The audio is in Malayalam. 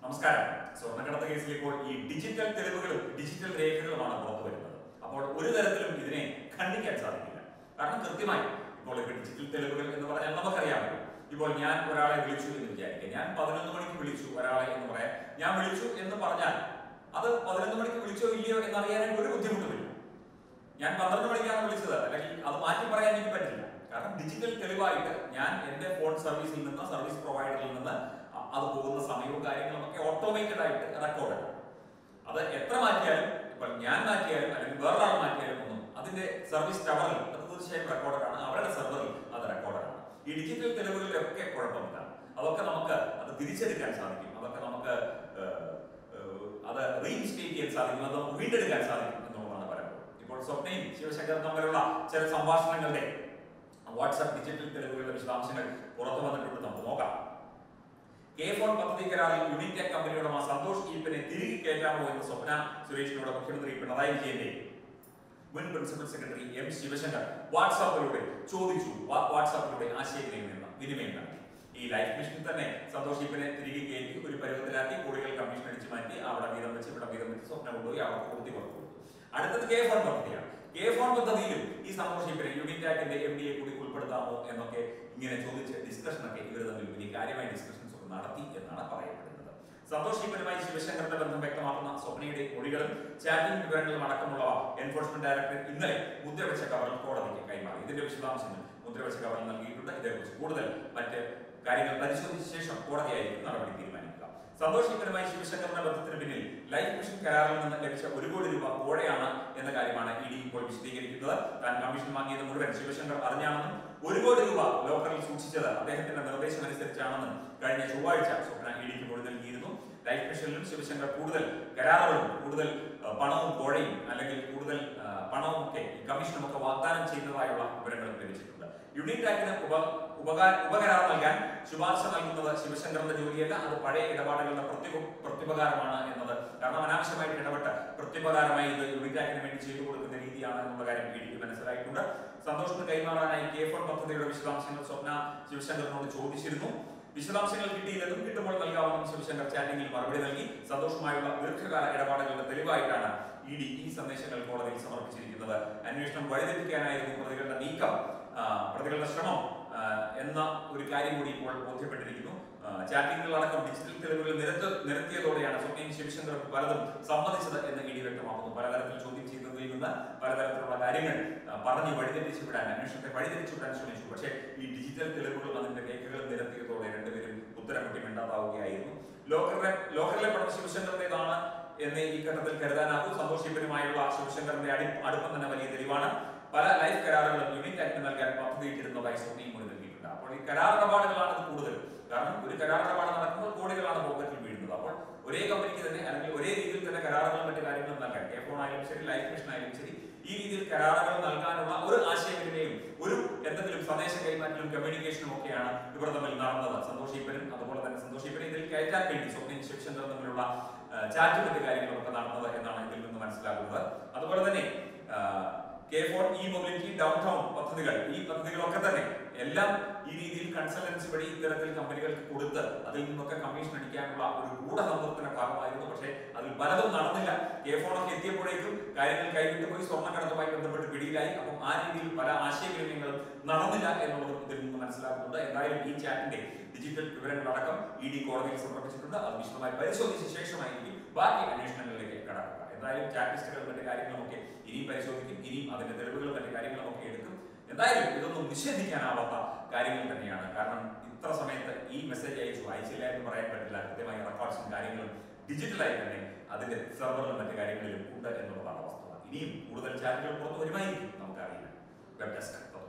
നമസ്കാരം സ്വർണ്ണക്കടത്ത് കേസിൽ ഇപ്പോൾ ഈ ഡിജിറ്റൽ തെളിവുകളും ഡിജിറ്റൽ രേഖകളുമാണ് പുറത്തു വരുന്നത് അപ്പോൾ ഒരു തരത്തിലും ഇതിനെ ഖണ്ഡിക്കാൻ സാധിക്കില്ല കാരണം കൃത്യമായി ഇപ്പോൾ ഇപ്പോൾ ഡിജിറ്റൽ തെളിവുകൾ എന്ന് പറഞ്ഞാൽ നമുക്കറിയാമല്ലോ ഇപ്പോൾ ഞാൻ ഒരാളെ വിളിച്ചു എന്ന് വിചാരിക്കുക ഞാൻ പതിനൊന്ന് മണിക്ക് വിളിച്ചു ഒരാളെ എന്ന് പറയാൻ ഞാൻ വിളിച്ചു എന്ന് പറഞ്ഞാൽ അത് പതിനൊന്ന് മണിക്ക് വിളിച്ചോ ഇല്ലയോ എന്നറിയാനായിട്ട് ഒരു ബുദ്ധിമുട്ടുമില്ല ഞാൻ പന്ത്രണ്ട് മണിക്കാണ് വിളിച്ചത് അല്ലെങ്കിൽ അത് മാറ്റി പറയാൻ എനിക്ക് പറ്റില്ല കാരണം ഡിജിറ്റൽ തെളിവായിട്ട് ഞാൻ എന്റെ ഫോൺ സർവീസിൽ നിന്ന് സർവീസ് പ്രൊവൈഡറിൽ നിന്ന് അ- അത് പോകുന്ന സമയവും കാര്യങ്ങളും ഒക്കെ ഓട്ടോമേറ്റഡ് ആയിട്ട് റെക്കോർഡ് അത് എത്ര മാറ്റിയാലും ഇപ്പോൾ ഞാൻ മാറ്റിയാലും അല്ലെങ്കിൽ വേറൊരാൾ മാറ്റിയാലും ഒന്നും അതിന്റെ സർവീസ് ടവറിൽ അത് തീർച്ചയായും റെക്കോർഡാണ് അവരുടെ സെർവറിൽ അത് റെക്കോർഡാണ് ഈ ഡിജിറ്റൽ തെളിവുകളിലൊക്കെ കുഴപ്പമില്ല അതൊക്കെ നമുക്ക് അത് തിരിച്ചെടുക്കാൻ സാധിക്കും അതൊക്കെ നമുക്ക് ഏഹ്, ഏഹ്, അത് റീഇൻസ്റ്റേറ്റ് ചെയ്യാൻ സാധിക്കും അത് നമുക്ക് വീണ്ടെടുക്കാൻ സാധിക്കും എന്നുള്ളതാണ് പലപ്പോഴും ഇപ്പോൾ സ്വപ്നയും ശിവശങ്കറും തമ്മിലുള്ള ചില സംഭാഷണങ്ങളുടെ വാട്സാപ്പ് ഡിജിറ്റൽ തെളിവുകളുടെ വിശദാംശങ്ങൾ പുറത്തു വന്നിട്ടുണ്ട് നമുക്ക് നോക്കാം കെ ഫോൺ പദ്ധതി കരാറിൽ യുണിറ്റെക് കമ്പനി ഉടമ സന്തോഷ് ഈപ്പനെ തിരികെ കയറ്റാമോ എന്ന് സ്വപ്ന സുരേഷിനോട് മുഖ്യമന്ത്രി പിണറായി വിജയന്റെ മുൻ പ്രിൻസിപ്പൽ സെക്രട്ടറി എം ശിവശങ്കർ വാട്സാപ്പിലൂടെ ചോദിച്ചു വാ- വാട്സാപ്പിലൂടെ ആശയവിനിമയം വിനിമയം നടത്തി ഈ ലൈഫ് മിഷനിൽ തന്നെ സന്തോഷ് ഈപ്പനെ തിരികെ കയറ്റി ഒരു പരുവത്തിലാക്കി കോടികൾ കമ്മീഷൻ അടിച്ചു മാറ്റി അവിടെ വീതം വെച്ച് ഇവിടെ വീതം വെച്ച് സ്വപ്നം കൊണ്ടുപോയി അവർക്ക് കൊടുത്തി കൊടുത്തു അടുത്തത് കെ ഫോൺ പദ്ധതിയാണ് കെ ഫോൺ പദ്ധതിയിലും ഈ സന്തോഷ് ഈപ്പനെ യൂണിറ്റ് ആക്ടിന്റെ എം ഡി എ കൂടി ഉൾപ്പെടുത്താമോ എന്നൊക്കെ ഇങ്ങനെ ചോദിച്ച് ഡിസ്കഷൻ ഒക്കെ ഇവർ തമ്മിൽ വലിയ കാര്യമായ ഡിസ്കഷൻസ് ഒക്കെ നടത്തി എന്നാണ് പറയപ്പെടുന്നത് സന്തോഷ് ഈപ്പനുമായി ശിവശങ്കറിന്റെ ബന്ധം വ്യക്തമാക്കുന്ന സ്വപ്നയുടെ മൊഴികളും ചാറ്റിംഗ് വിവരങ്ങളും അടക്കമുള്ളവ എൻഫോഴ്സ്മെന്റ് ഡയറക്ടറേറ്റ് ഇന്നലെ മുദ്രവെച്ച കവറിൽ കോടതിക്ക് കൈമാറി ഇതിന്റെ വിശദാംശങ്ങൾ മുദ്രവെച്ച കവറിൽ നൽകിയിട്ടുണ്ട് ഇതേക്കുറിച്ച് കൂടുതൽ മറ്റ് കാര്യങ്ങൾ പരിശോധിച്ച ശേഷം കോടതിയായിരിക്കും നടപടി തീരുമാനിക്കുക സന്തോഷ് ഈപ്പനുമായി ശിവശങ്കറിന്റെ ബന്ധത്തിന് പിന്നിൽ ലൈഫ് മിഷൻ കരാറിൽ നിന്ന് ലഭിച്ച ഒരു കോടി രൂപ കോഴയാണ് എന്ന കാര്യമാണ് ഇ ഡി ഇപ്പോൾ വിശദീകരിക്കുന്നത് താൻ കമ്മീഷൻ വാങ്ങിയത് മുഴുവൻ ശിവശങ്കർ അറിഞ്ഞാണെന്നും ഒരു കോടി രൂപ ലോക്കറിൽ സൂക്ഷിച്ചത് അദ്ദേഹത്തിന്റെ നിർദ്ദേശം അനുസരിച്ചാണെന്നും കഴിഞ്ഞ ചൊവ്വാഴ്ച സ്വപ്ന ഇ ഡിക്ക് മൊഴി നൽകിയിരുന്നു ലൈഫ് മിഷനിലും ശിവശങ്കർ കൂടുതൽ കരാറുകളും കൂടുതൽ ആ, പണവും കോഴയും അല്ലെങ്കിൽ കൂടുതൽ ആ, പണവും ഒക്കെ ഈ കമ്മീഷനും ഒക്കെ വാഗ്ദാനം ചെയ്യുന്നതായുള്ള വിവരങ്ങൾ ലഭിച്ചിട്ടുണ്ട് യൂണിറ്റ് ആക്ടിന് ഉപ ഉപകാര ഉപകരാർ നൽകാൻ ശുപാർശ നൽകുന്നത് ശിവശങ്കറിന്റെ ജോലിയല്ല അത് പഴയ ഇടപാടുകളുടെ പ്രത്യുപ പ്രത്യുപകാരമാണ് എന്നത് കാരണം അനാവശ്യമായിട്ട് ഇടപെട്ട് പ്രത്യുപകാരമായി ഇത് യൂണിറ്റ് ആക്ടിന് വേണ്ടി ചെയ്തു കൊടുക്കുന്ന രീതിയാണ് എന്നുള്ള കാര്യം ഇ ഡിക്ക് മനസ്സിലായിട്ടുണ്ട് സന്തോഷത്തിന് കൈമാറാനായി കെ ഫോൺ പദ്ധതിയുടെ വിശദാംശങ്ങൾ സ്വപ്ന ശിവശങ്കറിനോട് ചോദിച്ചിരുന്നു വിശദാംശങ്ങൾ കിട്ടിയില്ലെന്നും കിട്ടുമ്പോൾ നൽകാമെന്നും ശിവശങ്കർ ചാറ്റിംഗിൽ മറുപടി നൽകി സന്തോഷമായുള്ള ദീർഘകാല ഇടപാടുകളുടെ തെളിവായിട്ടാണ് ഇ ഡി ഈ സന്ദേശങ്ങൾ കോടതിയിൽ സമർപ്പിച്ചിരിക്കുന്നത് അന്വേഷണം വഴിതെറ്റിക്കാനായിരുന്നു പ്രതികളുടെ നീക്കം ആ, പ്രതികളുടെ ശ്രമം ആ, എന്ന ഒരു കാര്യം കൂടി ഇപ്പോൾ ബോധ്യപ്പെട്ടിരിക്കുന്നു ആ, ചാറ്റിംഗുകളടക്കം ഡിജിറ്റൽ തെളിവുകൾ നിരത്ത് നിരത്തിയതോടെയാണ് സ്വപ്നയും ശിവശങ്കറും പലതും സമ്മതിച്ചത് എന്ന് ഇ ഡി വ്യക്തമാക്കുന്നു പലതരത്തിൽ ചോദ്യം ചെയ്തതിൽ നിന്ന് പലതരത്തിലുള്ള കാര്യങ്ങൾ ആ, പറഞ്ഞ് വഴിതെറ്റിച്ചു വിടാൻ അന്വേഷണത്തെ വഴിതെറ്റിച്ചു വിടാൻ ശ്രമിച്ചു പക്ഷേ ഈ ഡിജിറ്റൽ തെളിവുകളും അതിന്റെ രേഖകളും നിരത്തിയതോടെ രണ്ടുപേരും ഉത്തരം മുട്ടി മിണ്ടാതാവുകയായിരുന്നു ലോക്കറിലെ ലോക്കറിലെ പണം ശിവശങ്കറിന്റേതാണ് എന്ന് ഈ ഘട്ടത്തിൽ കരുതാനാകൂ സന്തോഷ് ഈപ്പനുമായുള്ള ശിവശങ്കറിന്റെ അടി അടുപ്പം തന്നെ വലിയ തെളിവാണ് പല ലൈഫ് കരാറുകളും യൂണിറ്റ് ആക്ട് നൽകാൻ പദ്ധതിയിട്ടിരുന്നതായി സ്വപ്നയും മൊഴി നൽകിയിട്ടുണ്ട് അപ്പോൾ ഈ കരാർ ഇടപാടുകളാണ് ഇത് കൂടുതൽ കാരണം ഒരു കരാർ ഇടപാട് നടക്കുമ്പോൾ കോടികളാണ് പോക്കറ്റിൽ വീഴുന്നത് അപ്പോൾ ഒരേ കമ്പനിക്ക് തന്നെ അല്ലെങ്കിൽ ഒരേ രീതിയിൽ തന്നെ കരാറുകളും മറ്റു കാര്യങ്ങളും നൽകാൻ കെ ഫോൺ ആയാലും ശരി ലൈഫ് മിഷൻ ആയാലും ശരി ഈ രീതിയിൽ കരാറുകൾ നൽകാനുള്ള ഒരു ആശയവിനിമയം ഒരു എന്തെങ്കിലും സന്ദേശ കൈമാറ്റലും കമ്മ്യൂണിക്കേഷനും ഒക്കെയാണ് ഇവർ തമ്മിൽ നടന്നത് സന്തോഷ് ഈപ്പനും അതുപോലെ തന്നെ സന്തോഷ് ഈപ്പനെ ഇതിൽ കയറ്റാൻ വേണ്ടി സ്വപ്നയും ശിവശങ്കറും തമ്മിലുള്ള ചാറ്റ് മറ്റ് കാര്യങ്ങളൊക്കെ നടന്നത് എന്നാണ് ഇതിൽ നിന്ന് മനസ്സിലാക്കുന്നത് അതുപോലെ തന്നെ ആ, K phone E mobility down town പദ്ധതികൾ ഈ പദ്ധതികളൊക്കെ തന്നെ എല്ലാം ഈ രീതിയിൽ കൺസൾട്ടൻസി വഴി ഇത്തരത്തിൽ കമ്പനികൾക്ക് കൊടുത്ത് അതിൽ നിന്നൊക്കെ കമ്മീഷൻ അടിക്കാനുള്ള ഒരു ഗൂഢതന്ത്രത്തിന്റെ ഭാഗമായിരുന്നു പക്ഷേ അതിൽ പലതും നടന്നില്ല കെ ഫോണൊക്കെ എത്തിയപ്പോഴേക്കും കാര്യങ്ങൾ കൈവിട്ട് പോയി സ്വർണ്ണക്കടത്തുമായി ബന്ധപ്പെട്ട് പിടിയിലായി അപ്പം ആ രീതിയിൽ പല ആശയവിനിമയങ്ങളും നടന്നില്ല എന്നുള്ളതും ഇതിൽ നിന്ന് മനസ്സിലാക്കുന്നുണ്ട് എന്തായാലും ഈ ചാറ്റിന്റെ ഡിജിറ്റൽ വിവരങ്ങളടക്കം ഇ ഡി കോടതിയിൽ സമർപ്പിച്ചിട്ടുണ്ട് അത് വിശദമായി പരിശോധിച്ച ശേഷമായിരിക്കും ബാക്കി അന്വേഷണങ്ങളിലേക്ക് കടക്കുക എന്തായാലും ചാറ്റിസ്റ്റുകൾ മറ്റു കാര്യങ്ങളുമൊക്കെ ഇനിയും പരിശോധിക്കും ഇനിയും അതിന്റെ തെളിവുകളും മറ്റു കാര്യങ്ങളും ഒക്കെ എടുക്കും എന്തായാലും ഇതൊന്നും നിഷേധിക്കാനാവാത്ത കാര്യങ്ങൾ തന്നെയാണ് കാരണം ഇത്ര സമയത്ത് ഈ മെസ്സേജ് അയച്ചു അയച്ചില്ല എന്ന് പറയാൻ പറ്റില്ല കൃത്യമായ റെക്കോർഡ്സും കാര്യങ്ങളും ഡിജിറ്റലായി തന്നെ അതിന്റെ സെർവറിലും മറ്റു കാര്യങ്ങളിലും ഉണ്ട് എന്നുള്ളതാണ് വസ്തുത ഇനിയും കൂടുതൽ ചാറ്റുകൾ പുറത്തു വരുമായിരിക്കും നമുക്കറിയില്ല വെബ് ഡെസ്ക്